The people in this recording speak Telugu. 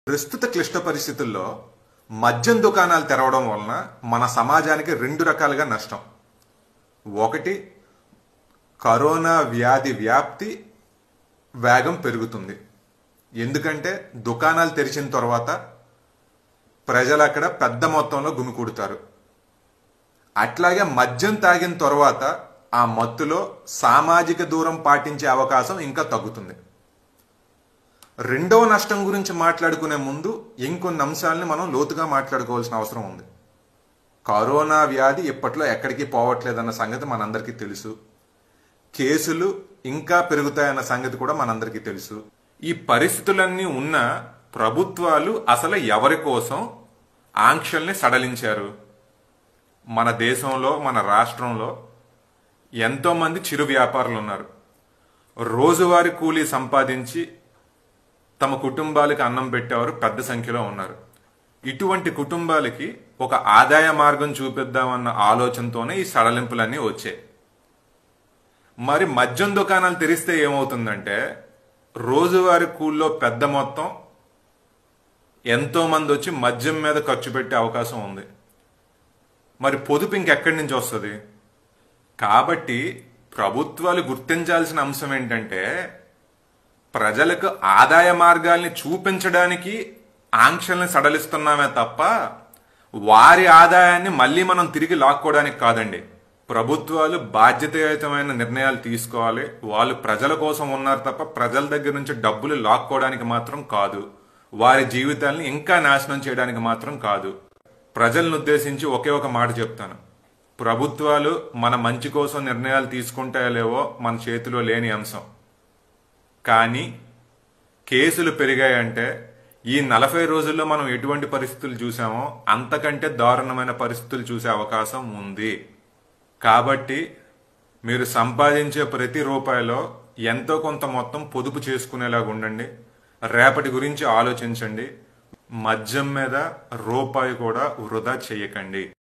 ప్రస్తుత క్లిష్ట పరిస్థితుల్లో మద్యం దుకాణాలు తెరవడం వలన మన సమాజానికి రెండు రకాలుగా నష్టం ఒకటి కరోనా వ్యాధి వ్యాప్తి వేగం పెరుగుతుంది ఎందుకంటే దుకాణాలు తెరిచిన తర్వాత ప్రజలు అక్కడ పెద్ద మొత్తంలో గుమికూడుతారు అట్లాగే మద్యం తాగిన తర్వాత ఆ మత్తులో సామాజిక దూరం పాటించే అవకాశం ఇంకా తగ్గుతుంది రెండవ నష్టం గురించి మాట్లాడుకునే ముందు ఇంకొన్ని అంశాలని మనం లోతుగా మాట్లాడుకోవాల్సిన అవసరం ఉంది కరోనా వ్యాధి ఇప్పట్లో ఎక్కడికి పోవట్లేదన్న సంగతి మనందరికీ తెలుసు కేసులు ఇంకా పెరుగుతాయన్న సంగతి కూడా మనందరికీ తెలుసు ఈ పరిస్థితులన్నీ ఉన్న ప్రభుత్వాలు అసలు ఎవరి కోసం ఆంక్షల్ని సడలించారు మన దేశంలో మన రాష్ట్రంలో ఎంతో మంది చిరు వ్యాపారులు ఉన్నారు రోజువారీ కూలీ సంపాదించి తమ కుటుంబాలకు అన్నం పెట్టేవారు పెద్ద సంఖ్యలో ఉన్నారు ఇటువంటి కుటుంబాలకి ఒక ఆదాయ మార్గం చూపిద్దామన్న ఆలోచనతోనే ఈ సడలింపులన్నీ వచ్చాయి మరి మద్యం దుకాణాలు తెరిస్తే ఏమవుతుందంటే రోజువారీ కూల్లో పెద్ద మొత్తం ఎంతో మంది వచ్చి మద్యం మీద ఖర్చు పెట్టే అవకాశం ఉంది మరి పొదుపు ఇంకెక్కడి నుంచి వస్తుంది కాబట్టి ప్రభుత్వాలు గుర్తించాల్సిన అంశం ఏంటంటే ప్రజలకు ఆదాయ మార్గాల్ని చూపించడానికి ఆంక్షల్ని సడలిస్తున్నామే తప్ప వారి ఆదాయాన్ని మళ్ళీ మనం తిరిగి లాక్కోవడానికి కాదండి ప్రభుత్వాలు బాధ్యతాయుతమైన నిర్ణయాలు తీసుకోవాలి వాళ్ళు ప్రజల కోసం ఉన్నారు తప్ప ప్రజల దగ్గర నుంచి డబ్బులు లాక్కోవడానికి మాత్రం కాదు వారి జీవితాల్ని ఇంకా నాశనం చేయడానికి మాత్రం కాదు ప్రజలను ఉద్దేశించి ఒకే ఒక మాట చెప్తాను ప్రభుత్వాలు మన మంచి కోసం నిర్ణయాలు తీసుకుంటాయో లేవో మన చేతిలో లేని అంశం కానీ కేసులు పెరిగాయంటే ఈ నలభై రోజుల్లో మనం ఎటువంటి పరిస్థితులు చూసామో అంతకంటే దారుణమైన పరిస్థితులు చూసే అవకాశం ఉంది కాబట్టి మీరు సంపాదించే ప్రతి రూపాయిలో ఎంతో కొంత మొత్తం పొదుపు చేసుకునేలాగా ఉండండి రేపటి గురించి ఆలోచించండి మద్యం మీద రూపాయి కూడా వృధా చేయకండి